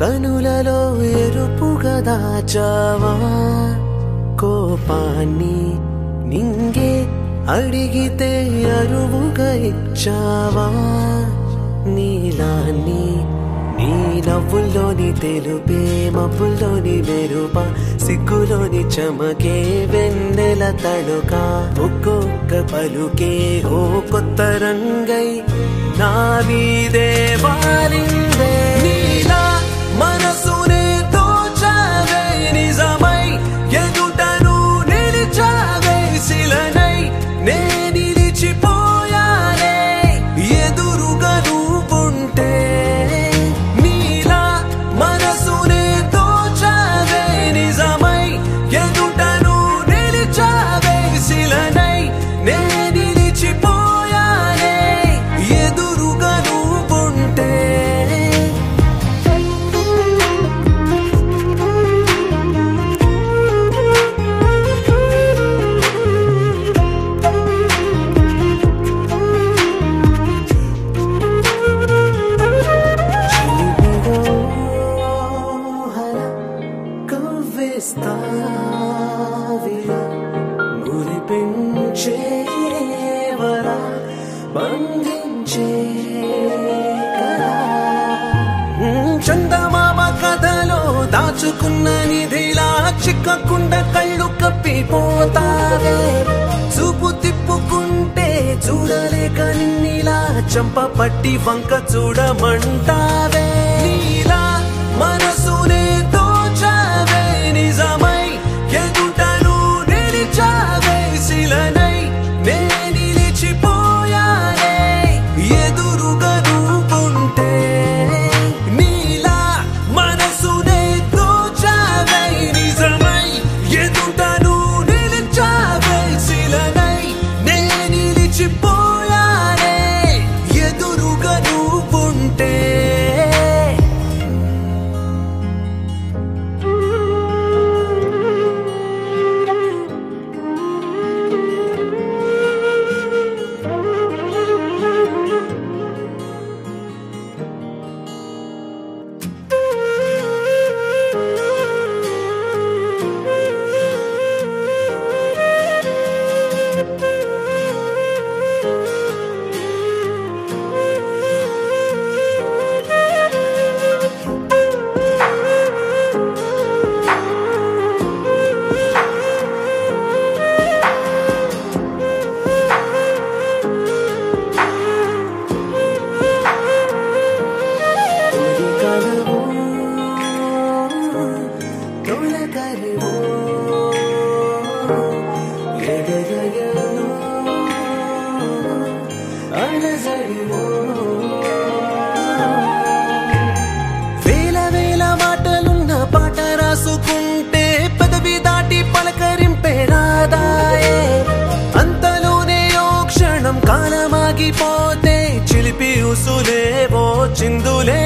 కనులలో ఎరుపుగా దాచావా కోపాన్ని నింగే అడిగితే అరువుగా ఇచ్చావా నీలాన్ని నీ నవ్వుల్లోని తెలుపే మబ్బుల్లోని మెరుప సిగ్గులోని చమకే వెన్నెల తడుక ఒక్కొక్క పలుకే ఓ కొత్త రంగై నా మీదే వాలిందే నీలా మనసునే తోచావే నిజమై ఎదుటను నిలిచావే శిలనై నే నిలిచిపోయానే ఎదురుగా నువ్వుంటే నీలా మనసునే తోచావే నిజమై ఎదుటను నిలిచావే శిలనై నే నిలిచిపోయానే ఎదురుగా నువ్వుంటే కవ్విస్తావిలా మురిపించేవరా బంధించే కరా. మ్మ్, చందమామ కథలో దాచుకున్న నిధిలా చిక్కకుండా కళ్ళు కప్పిపోతావే చూపు తిప్పుకుంటే చూడలేక నిన్నిలా చంప పట్టి వంక చూడమంటావే నీలా మనసునే తోచావే నిజమై ఎదుటను నిలిచావే శిలనై నే నిలిచిపోయానే ఎదురుగా నువ్వుంటే నీలా మనసునే తోచావే నిజమై ఎదుటను నిలిచావే శిలనై నే నిలిచిపోయానే ఎదురుగా నువ్వుంటే తొలి కలవో తొలకరివో ఎగగయలో అలజడివో వేల వేల మాటలున్న పాట రాసుకుంటే పెదవి దాటి పలకరింపే రాదాయే అంతలోనే ఓ క్షణం కాలమాగిపోతే చిలిపి ఉసులేవో చిందులే